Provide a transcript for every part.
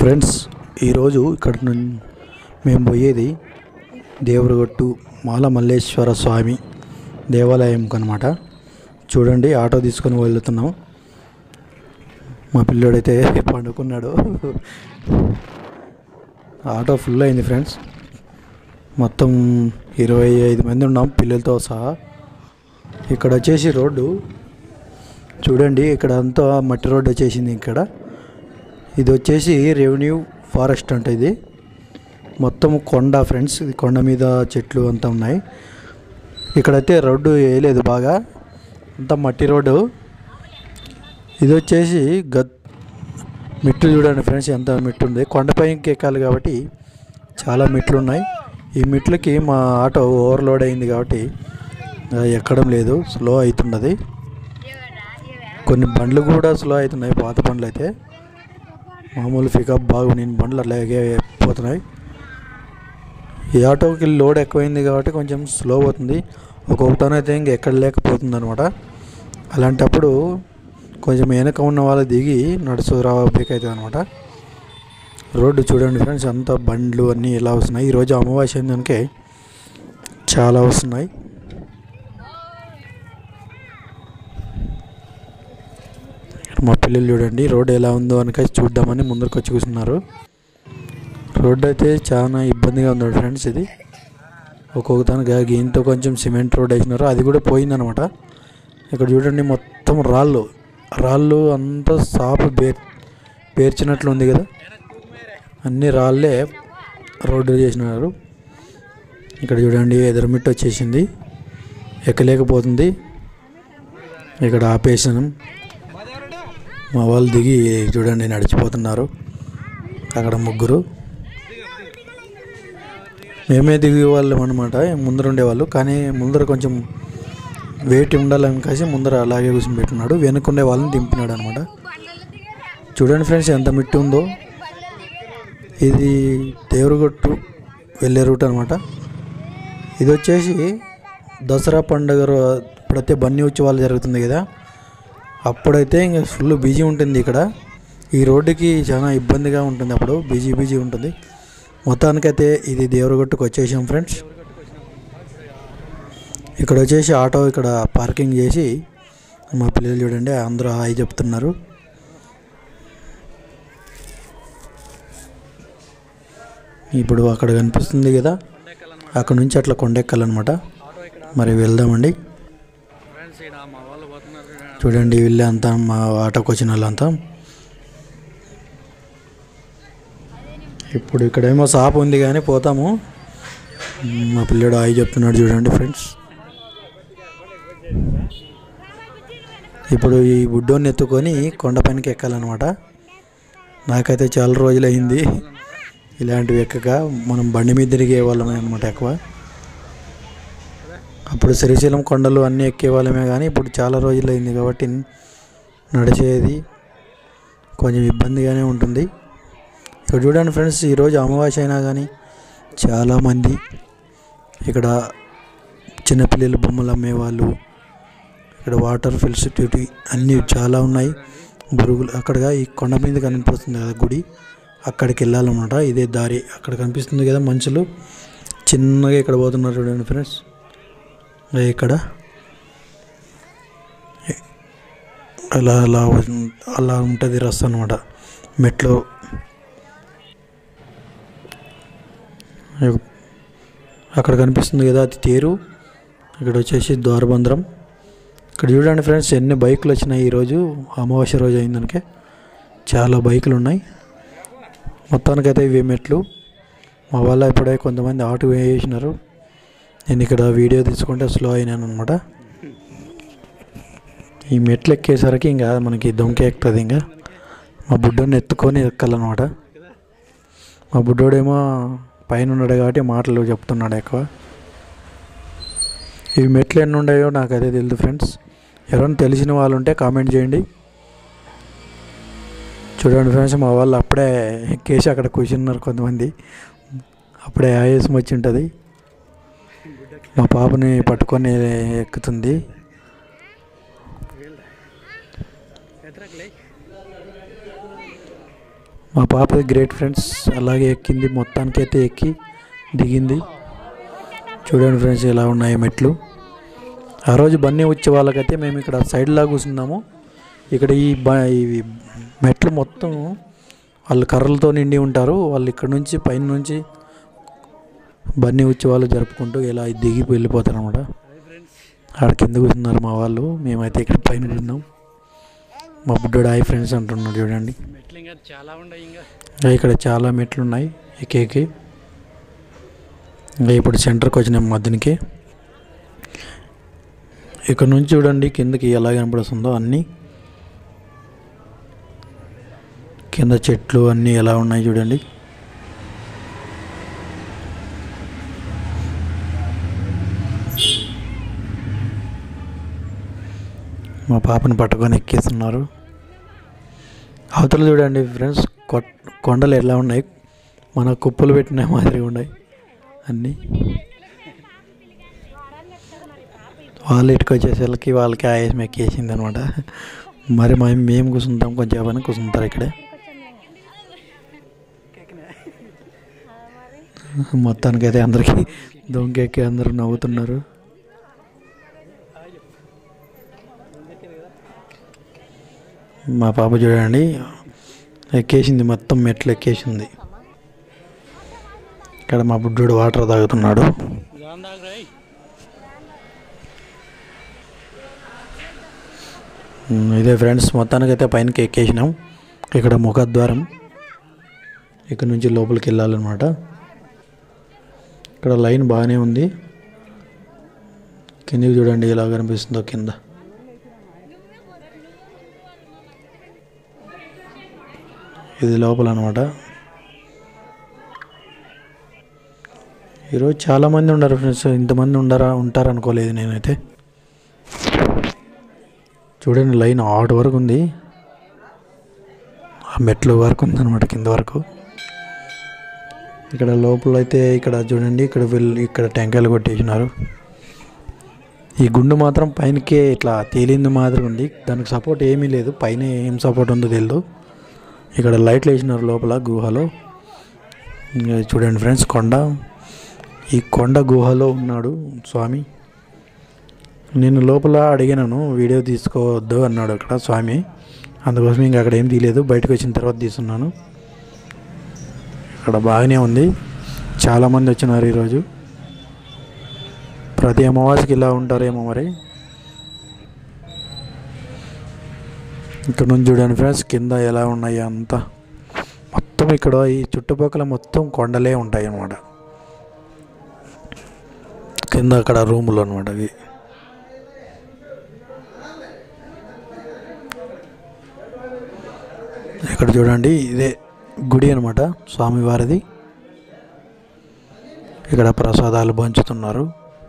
Friends ఈరోజు ఇక్కడ నుం- మేము పోయేది దేవరగట్టు మాల మల్లేశ్వర స్వామి దేవాలయం అనమాట చూడండి ఆటో తీసుకొని వెళ్తున్నాం మా పిల్లోడైతే పండుకున్నాడు ఆటో ఫుల్ అయింది ఫ్రెండ్స్ మొత్తం ఇరవై ఐదు మంది ఉన్నాం పిల్లలతో సహా ఇక్కడ వచ్చేసి రోడ్డు చూడండి ఇక్కడ అంతా మట్టి రోడ్డు వచ్చేసింది ఇక్కడ ఇది వచ్చేసి రెవెన్యూ ఫారెస్ట్ అంట ఇది మొత్తం కొండ ఫ్రెండ్స్ ఇది కొండ మీద చెట్లు అంతా ఉన్నాయి ఇక్కడైతే రోడ్డు వేయలేదు బాగా అంతా మట్టి రోడ్డు ఇది వచ్చేసి గద్ మెట్లు చూడండి ఫ్రెండ్స్ ఎంత మెట్టు ఉంది కొండపైకి ఎక్కాలి కాబట్టి చాలా మెట్లు ఉన్నాయి ఈ మెట్లకి మా ఆటో ఓవర్లోడ్ అయింది కాబట్టి ఆ, ఎక్కడం లేదు స్లో అవుతున్నది కొన్ని బండ్లు కూడా స్లో అవుతున్నాయి పాత బండ్లు అయితే మామూలు పికప్ బాగుంది బండ్లు అలాగే పోతున్నాయి ఈ ఆటోకి లోడ్ ఎక్కువైంది కాబట్టి కొంచెం స్లో అవుతుంది ఒక్కొక్కటోనైతే అయితే ఇంక ఎక్కడ లేకపోతుంది అనమాట అలాంటప్పుడు కొంచెం వెనక ఉన్న వాళ్ళు దిగి నడుచు రాబేకవుతుంది అనమాట రోడ్డు చూడండి ఫ్రెండ్స్ అంతా బండ్లు అన్నీ ఇలా వస్తున్నాయి ఈరోజు అమావాస్య దానికే చాలా వస్తున్నాయి మా పిల్లలు చూడండి రోడ్ ఎలా ఉందో అని చూద్దామని ముందరకు వచ్చి కూర్చున్నారు రోడ్ అయితే చాలా ఇబ్బందిగా ఉంది ఫ్రెండ్స్ ఇది ఒక్కొక్క దానికి గీంతో కొంచెం సిమెంట్ రోడ్ వేసినారు అది కూడా పోయిందనమాట ఇక్కడ చూడండి మొత్తం రాళ్ళు రాళ్ళు అంతా సాపు బేర్ పేర్చినట్లు ఉంది కదా అన్ని రాళ్ళే రోడ్డు చేసినారు ఇక్కడ చూడండి ఎదురుమిట్టు వచ్చేసింది ఎక్కలేకపోతుంది ఇక్కడ ఆపేసాను మా వాళ్ళు దిగి చూడండి నడిచిపోతున్నారు అక్కడ ముగ్గురు మేమే దిగే వాళ్ళం అనమాట ముందర ఉండేవాళ్ళు కానీ ముందర కొంచెం వెయిట్ ఉండాలని కాసి ముందర అలాగే కూర్చొని పెట్టున్నాడు వెనుకుండే వాళ్ళని దింపినాడు అనమాట చూడండి ఫ్రెండ్స్ ఎంత మిట్టు ఉందో ఇది దేవరగట్టు వెళ్ళే రూట్ అనమాట ఇది వచ్చేసి దసరా పండుగ రో- ఇప్పుడైతే బన్నీ ఉత్సవాలు జరుగుతుంది కదా అప్పుడైతే ఇంకా ఫుల్ బిజీ ఉంటుంది ఇక్కడ ఈ రోడ్డుకి చాలా ఇబ్బందిగా ఉంటుంది అప్పుడు బిజీ బిజీ ఉంటుంది మొత్తానికైతే ఇది దేవరగట్టుకు వచ్చేసాం ఫ్రెండ్స్ ఇక్కడ వచ్చేసి ఆటో ఇక్కడ పార్కింగ్ చేసి మా పిల్లలు చూడండి అందరూ హాయ్ చెప్తున్నారు ఇప్పుడు అక్కడ కనిపిస్తుంది కదా అక్కడ నుంచి అట్లా కొండెక్కాలన్నమాట మరి వెళ్దామండి ఫ్రెండ్స్ ఇక్కడ మా వాళ్ళు పోతున్నారు చూడండి. చూడండి వీళ్ళే అంతా మా ఆటోకి వచ్చిన వాళ్ళంతా ఇప్పుడు ఇక్కడేమో షాప్ ఉంది కానీ పోతాము మా పిల్లడు ఆయి చెప్తున్నాడు చూడండి ఫ్రెండ్స్ ఇప్పుడు ఈ బుడ్డోని ఎత్తుకొని కొండపైనకి ఎక్కాలన్నమాట నాకైతే చాలా రోజులు అయింది ఇలాంటివి ఎక్కక మనం బండి మీద తిరిగే వాళ్ళమే అనమాట ఎక్కువ అప్పుడు శ్రీశైలం కొండలు అన్నీ ఎక్కేవాళ్ళమే కానీ ఇప్పుడు చాలా రోజులు అయింది కాబట్టి నడిచేది కొంచెం ఇబ్బందిగానే ఉంటుంది ఇక్కడ చూడండి ఫ్రెండ్స్ ఈరోజు అమావాస్య అయినా కానీ చాలామంది ఇక్కడ చిన్నపిల్లల బొమ్మలు అమ్మేవాళ్ళు ఇక్కడ వాటర్ ఫెసిలిటీ అన్నీ చాలా ఉన్నాయి బురుగులు అక్కడగా ఈ కొండ మీద కనిపిస్తుంది కదా గుడి అక్కడికి వెళ్ళాలన్నమాట ఇదే దారి అక్కడ కనిపిస్తుంది కదా మనుషులు చిన్నగా ఇక్కడ పోతున్నారు చూడండి ఫ్రెండ్స్ ఇక్కడ అలా అలా ఉం- అలా ఉంటుంది రస్తా అనమాట మెట్లు అక్కడ కనిపిస్తుంది కదా అది తేరు ఇక్కడ వచ్చేసి ద్వారబంధ్రం ఇక్కడ చూడండి ఫ్రెండ్స్ ఎన్ని బైకులు వచ్చినాయి ఈరోజు అమావాస్య రోజు అయిందనికే చాలా బైకులు ఉన్నాయి మొత్తానికైతే ఇవి మెట్లు మా వాళ్ళ ఇప్పుడే కొంతమంది ఆటో వేసినారు నేను ఇక్కడ వీడియో తీసుకుంటే స్లో అయినాను అనమాట ఈ మెట్లు ఎక్కేసరికి ఇంకా మనకి దొంక ఎక్కుతుంది ఇంకా మా బుడ్డోని ఎత్తుకొని ఎక్కాలన్నమాట మా బుడ్డోడేమో పైన ఉన్నాడు కాబట్టి మాటలు చెప్తున్నాడు ఎక్కువ ఇవి మెట్లు ఎన్ని ఉన్నాయో నాకు అదే తెలియదు ఫ్రెండ్స్ ఎవరైనా తెలిసిన వాళ్ళు ఉంటే కామెంట్ చేయండి చూడండి ఫ్రెండ్స్ మా వాళ్ళు అప్పుడే ఎక్కేసి అక్కడ కూర్చున్నారు కొంతమంది అప్పుడే ఆయాసం వచ్చి ఉంటుంది మా పాపని పట్టుకొని ఎక్కుతుంది ఎట్రాక్ లే మా పాప గ్రేట్ ఫ్రెండ్స్ అలాగే ఎక్కింది మొత్తానికైతే ఎక్కి దిగింది చూడండి ఫ్రెండ్స్ ఎలా ఉన్నాయి మెట్లు ఆ రోజు బన్నీ వచ్చే వాళ్ళకైతే మేము ఇక్కడ సైడ్లా కూర్చున్నాము ఇక్కడ ఈ బ ఇవి మెట్లు మొత్తం వాళ్ళు కర్రలతో నిండి ఉంటారు వాళ్ళు ఇక్కడ నుంచి పైన నుంచి బన్నీ వచ్చే వాళ్ళు జరుపుకుంటూ ఇలా దిగి వెళ్ళిపోతారు అనమాట ఆడ కింద కూర్చున్నారు మా వాళ్ళు మేమైతే ఇక్కడ పైన ఉన్నాం మా బుడ్డోడు హాయ్ ఫ్రెండ్స్ అంటున్నాడు చూడండి మెట్లు ఇంకా చాలా ఉన్నాయి ఇంకా ఇంకా ఇక్కడ చాలా మెట్లు ఉన్నాయి ఎక్కేకి ఇంకా ఇప్పుడు సెంటర్కి వచ్చినాం మధ్యనికి ఇక్కడ నుంచి చూడండి కిందకి ఎలా కనపడుతుందో అన్నీ కింద చెట్లు అన్నీ ఎలా ఉన్నాయి చూడండి మా పాపని పట్టుకొని ఎక్కేస్తున్నారు అవతల చూడండి ఫ్రెండ్స్ కొ- కొండలు ఎలా ఉన్నాయి మన కుప్పలు పెట్టిన మాదిరిగా ఉన్నాయి అన్నీ వాళ్ళు ఇటుకు వచ్చేసరికి వాళ్ళకి ఆయాసం ఎక్కేసింది అనమాట మరి మేము మేము కూర్చుంటాం కొంచెం పని కూర్చుంటారు ఇక్కడే మొత్తానికైతే అందరికీ దొంగెక్కి అందరూ నవ్వుతున్నారు మా పాప చూడండి ఎక్కేసింది మొత్తం మెట్లు ఎక్కేసింది ఇక్కడ మా బుడ్డోడు వాటర్ తాగుతున్నాడు దాని దాకా రాయ్ ఉమ్, ఇదే ఫ్రెండ్స్ మొత్తానికైతే పైనకి ఎక్కేసినాం ఇక్కడ ముఖద్వారం ఇక్కడ నుంచి లోపలికి వెళ్ళాలన్నమాట ఇక్కడ లైన్ బాగానే ఉంది కిందికి చూడండి ఎలా కనిపిస్తుందో కింద ఇది లోపల అనమాట ఈరోజు చాలామంది ఉన్నారు ఫ్రెండ్స్ ఇంతమంది ఉండరా ఉంటారు అనుకోలేదు నేనైతే చూడండి లైన్ ఆట వరకు ఉంది ఆ మెట్ల వరకు ఉందన్నమాట కింద వరకు ఇక్కడ లోపల అయితే ఇక్కడ చూడండి ఇక్కడ వెళ్ళి ఇక్కడ టెంకాయలు కొట్టేసినారు ఈ గుండు మాత్రం పైనకే ఇట్లా తేలింది మాదిరి ఉంది దానికి సపోర్ట్ ఏమీ లేదు పైన ఏం సపోర్ట్ ఉందో తెలియదు ఇక్కడ లైట్లు వేసినారు లోపల గుహలో ఇంకా చూడండి ఫ్రెండ్స్ కొండ ఈ కొండ గుహలో ఉన్నాడు స్వామి నేను లోపల అడిగినాను వీడియో తీసుకోవద్దు అన్నాడు అక్కడ స్వామి అందుకోసం ఇంకా అక్కడ ఏం తీయలేదు బయటకు వచ్చిన తర్వాత తీస్తున్నాను ఇక్కడ బాగానే ఉంది చాలామంది వచ్చినారు ఈరోజు ప్రతి అమావాస్యకి ఇలా ఉంటారేమో మరి ఇక్కడ నుంచి చూడండి ఫ్రెండ్స్ కింద ఎలా ఉన్నాయి అంతా మొత్తం ఇక్కడ ఈ చుట్టుపక్కల మొత్తం కొండలే ఉంటాయి అన్నమాట కింద అక్కడ రూములు అనమాట అవి ఇక్కడ చూడండి ఇదే గుడి అనమాట స్వామివారిది ఇక్కడ ప్రసాదాలు పంచుతున్నారు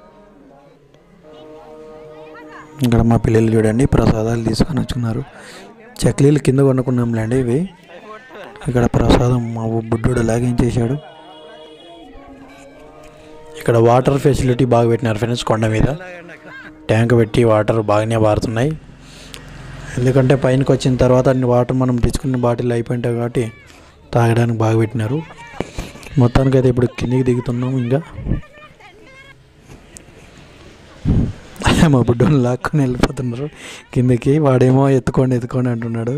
ఇక్కడ మా పిల్లలు చూడండి ప్రసాదాలు తీసుకొని వచ్చుకున్నారు చక్లీలు కింద కొనుక్కున్నాంలేండి ఇవి ఇక్కడ ప్రసాదం మా బుడ్డోడు లాగించేశాడు ఇక్కడ వాటర్ ఫెసిలిటీ బాగా పెట్టినారు ఫ్రెండ్స్ కొండ మీద లాగండి అక్క ట్యాంక్ పెట్టి వాటర్ బాగానే పారుతున్నాయి ఎందుకంటే పైనకి వచ్చిన తర్వాత అన్ని వాటర్ మనం తెచ్చుకున్న బాటిల్ అయిపోయింటాయి కాబట్టి తాగడానికి బాగా పెట్టినారు మొత్తానికైతే ఇప్పుడు కిందికి దిగుతున్నాం ఇంకా మా బుడ్డోని లాక్కొని వెళ్ళిపోతున్నారు కిందకి వాడేమో ఎత్తుకోండి ఎత్తుకోండి అంటున్నాడు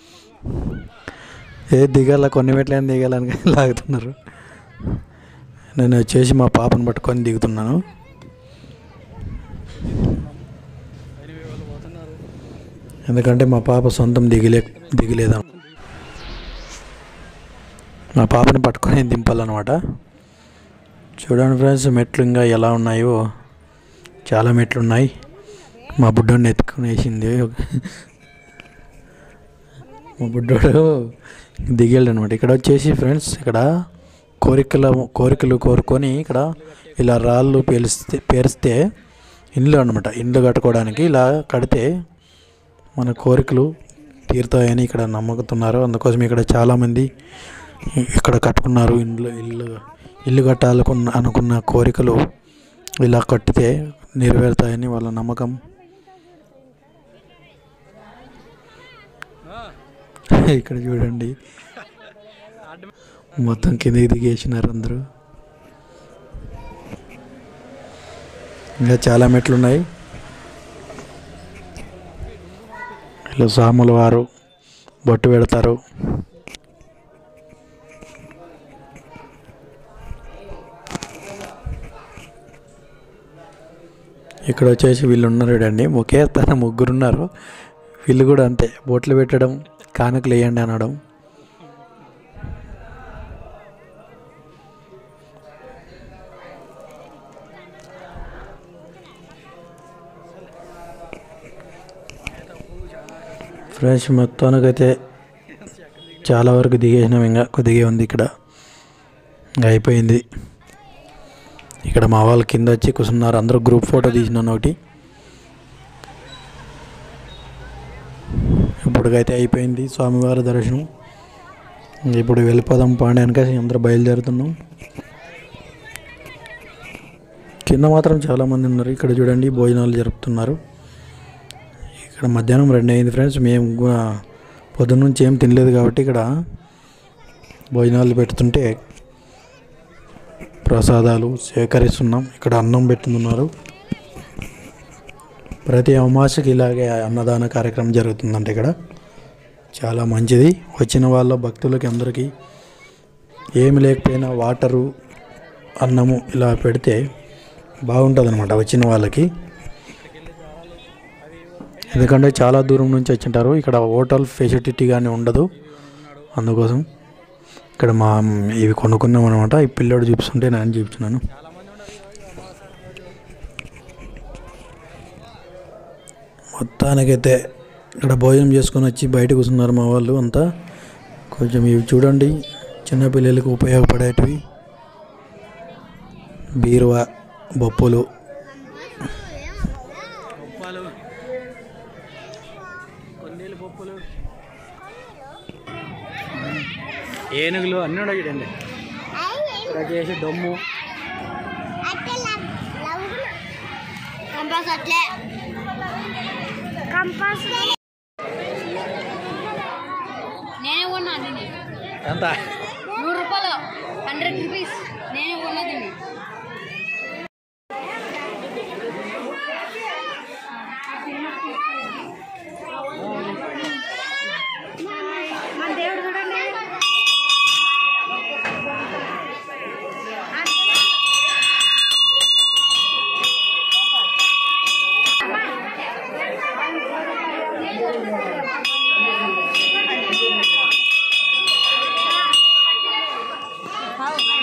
ఏ దిగాల కొన్ని మెట్లైనా దిగాలని లాగుతున్నారు నేను వచ్చేసి మా పాపను పట్టుకొని దిగుతున్నాను ఎనిమిది వాళ్ళు పోతున్నారు ఎందుకంటే మా పాప సొంతం దిగలే దిగలేదా మా పాపని పట్టుకొని దింపాలన్నమాట చూడండి ఫ్రెండ్స్ మెట్లు ఇంకా ఎలా ఉన్నాయో చాలా మెట్లు ఉన్నాయి మా బుడ్డోడిని ఎత్తుకునేసింది మా బుడ్డోడు దిగాడు అనమాట ఇక్కడ వచ్చేసి ఫ్రెండ్స్ ఇక్కడ కోరికల కోరికలు కోరుకొని ఇక్కడ ఇలా రాళ్ళు పేలిస్తే పేరిస్తే ఇండ్లు అనమాట ఇండ్లు కట్టుకోవడానికి ఇలా కడితే మన కోరికలు తీరుతాయని ఇక్కడ నమ్ముతున్నారు అందుకోసం ఇక్కడ చాలామంది ఇక్కడ కట్టుకున్నారు ఇండ్లు ఇల్లు ఇల్లు కట్టాలనుకున్న అనుకున్న కోరికలు ఇలా కట్టితే నెరవేరుతాయని వాళ్ళ నమ్మకం ఇక్కడ చూడండి అడ్డం మొత్తం కిందకి దిగేసినారు అందరూ ఇంకా చాలా మెట్లు ఉన్నాయి ఇలా సాముల వారు బొట్టు పెడతారు ఇక్కడ వచ్చేసి వీళ్ళు ఉన్నారు చూడండి ఒకే తన ముగ్గురు ఉన్నారు వీళ్ళు కూడా అంతే బొట్లు పెట్టడం కానుకలు వేయండి అనడం ఫ్రెండ్స్ మొత్తానికైతే చాలా వరకు దిగేసినాం ఇంకా కొద్దిగా ఉంది ఇక్కడ ఇంకా అయిపోయింది ఇక్కడ మా వాళ్ళు కింద వచ్చి కూర్చున్నారు అందరూ గ్రూప్ ఫోటో తీసినాను ఒకటి ఇప్పటికైతే అయిపోయింది స్వామివారి దర్శనం ఇప్పుడు వెళ్ళిపోదాం పాండే వెనక అందరూ బయలుదేరుతున్నాం కింద మాత్రం చాలామంది ఉన్నారు ఇక్కడ చూడండి భోజనాలు జరుపుతున్నారు ఇక్కడ మధ్యాహ్నం రెండు అయింది ఫ్రెండ్స్ మేము కూడా పొద్దున్న నుంచి ఏం తినలేదు కాబట్టి ఇక్కడ భోజనాలు పెడుతుంటే ప్రసాదాలు సేకరిస్తున్నాం ఇక్కడ అన్నం పెట్టుతున్నారు ప్రతి అమావాస్యకి ఇలాగే అన్నదాన కార్యక్రమం జరుగుతుందంట ఇక్కడ చాలా మంచిది వచ్చిన వాళ్ళ భక్తులకి అందరికీ ఏమి లేకపోయినా వాటరు అన్నము ఇలా పెడితే బాగుంటుంది అనమాట వచ్చిన వాళ్ళకి ఎందుకంటే చాలా దూరం నుంచి వచ్చింటారు ఇక్కడ హోటల్ ఫెసిలిటీ కానీ ఉండదు అందుకోసం ఇక్కడ మా ఇవి కొనుక్కున్నాం అనమాట ఈ పిల్లోడు చూపిస్తుంటే నేను చూపించినాను మొత్తానికైతే ఇక్కడ భోజనం చేసుకొని వచ్చి బయట కూర్చున్నారు మా వాళ్ళు అంతా కొంచెం ఇవి చూడండి చిన్నపిల్లలకు ఉపయోగపడేటివి బీరువా బొప్పులు పప్పాలు కొందేలు పప్పులు ఏనుగులు అన్నీ ఉన్నాయి చూడండి ఇక్కడ చేసి దమ్ము కంపాస్ అట్లే కంపాస్ నేనే కొన్నా దీన్ని ఎంత నూరు రూపాయలు హండ్రెడ్ రూపీస్ నేనే కొన్నా దీన్ని మన దేవుడు చూడండి How?